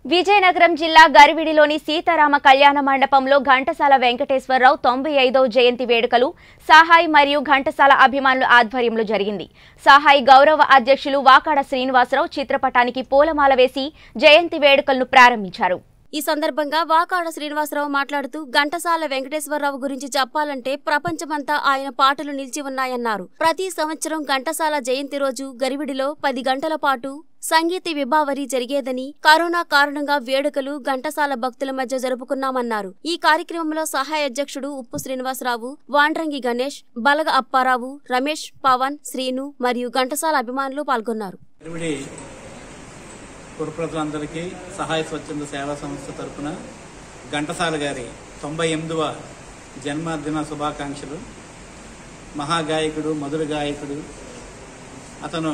విజయనగరం జిల్లా గరివిడిలోని సీతారామ కళ్యాణ మండపంలో ఘంటసాల వెంకటేశ్వరరావు తొంభై ఐదవ జయంతి వేడుకలు సహాయ్ మరియు ఘంటసాల అభిమానుల ఆధ్వర్యంలో జరిగింది సహాయ్ గౌరవ అధ్యక్షులు వాకాడ శ్రీనివాసరావు చిత్రపటానికి పూలమాల వేసి జయంతి వేడుకలను ప్రారంభించారు ఈ సందర్భంగా వాకాడ శ్రీనివాసరావు మాట్లాడుతూ ఘంటసాల వెంకటేశ్వరరావు గురించి చెప్పాలంటే ప్రపంచమంతా ఆయన పాటలు నిలిచి ఉన్నాయన్నారు ప్రతి సంవత్సరం ఘంటసాల జయంతి రోజు గరివిడిలో పది గంటల పాటు సంగీత విభావరి జరిగేదని కరోనా కారణంగా వేడుకలు ఘంటసాల భక్తుల మధ్య జరుపుకున్నామన్నారు ఈ కార్యక్రమంలో సహాయ అధ్యక్షుడు ఉప్పు శ్రీనివాసరావు వాండ్రంగి గణేష్ బలగ అప్పారావు రమేష్ పవన్ శ్రీను మరియు ఘంటసాల అభిమానులు పాల్గొన్నారు ఇవిడి పురప్రజలందరికీ సహాయ స్వచ్ఛంద సేవా సంస్థ తరపున ఘంటసాల గారి తొంభై ఎనిమిదవ జన్మదిన శుభాకాంక్షలు మహాగాయకుడు మధుర గాయకుడు అతను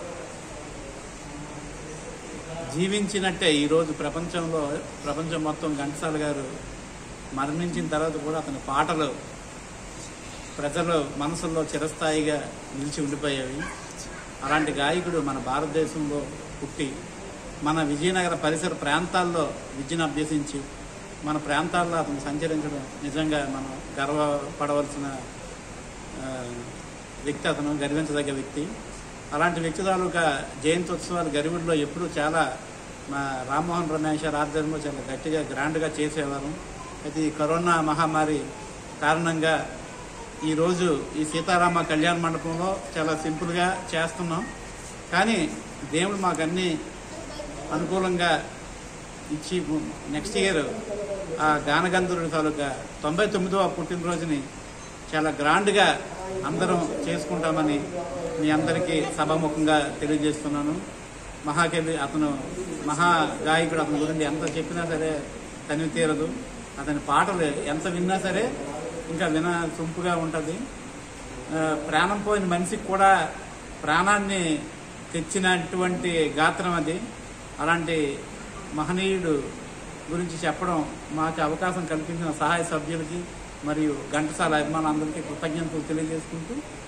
జీవించినట్టే ఈరోజు ప్రపంచంలో ప్రపంచం మొత్తం ఘంటసాల గారు మరణించిన తర్వాత కూడా అతని పాటలు ప్రజల మనసుల్లో చిరస్థాయిగా నిలిచి ఉండిపోయేవి అలాంటి గాయకుడు మన భారతదేశంలో పుట్టి మన విజయనగర పరిసర ప్రాంతాల్లో విద్యను అభ్యసించి మన ప్రాంతాల్లో అతను సంచరించడం నిజంగా మనం గర్వపడవలసిన ఆ, వ్యక్తి అతను గర్వించదగ్గ వ్యక్తి అలాంటి వ్యక్తి తాలూకా జయంత్యోత్సవాలు గరివుడిలో ఎప్పుడూ చాలా మా రామ్మోహన్ రమేష్ గారి ఆధ్వర్యంలో చాలా గట్టిగా గ్రాండ్గా చేసేవారు అయితే ఈ కరోనా మహమ్మారి కారణంగా ఈరోజు ఈ సీతారామ కళ్యాణ మండపంలో చాలా సింపుల్గా చేస్తున్నాం కానీ దేవుడు మాకు అన్ని అనుకూలంగా ఇచ్చి నెక్స్ట్ ఇయర్ ఆ గానగంధర్వుడి తాలూకా తొంభై తొమ్మిదవ పుట్టినరోజుని చాలా గ్రాండ్గా అందరం చేసుకుంటామని మీ అందరికీ సభాముఖంగా తెలియజేస్తున్నాను మహాకవి అతను మహా గాయకుడు అతని గురించి ఎంత చెప్పినా సరే తనివి తీరదు అతని పాటలు ఎంత విన్నా సరే ఇంకా విన సొంపుగా ఉంటుంది ఆ, ప్రాణం పోయిన మనిషికి కూడా ప్రాణాన్ని తెచ్చినటువంటి గాత్రం అది అలాంటి మహనీయుడు గురించి చెప్పడం మాకు అవకాశం కల్పించిన సహాయ సభ్యులకి మరియు ఘంటసాల అభిమానులందరికీ కృతజ్ఞతలు తెలియజేసుకుంటూ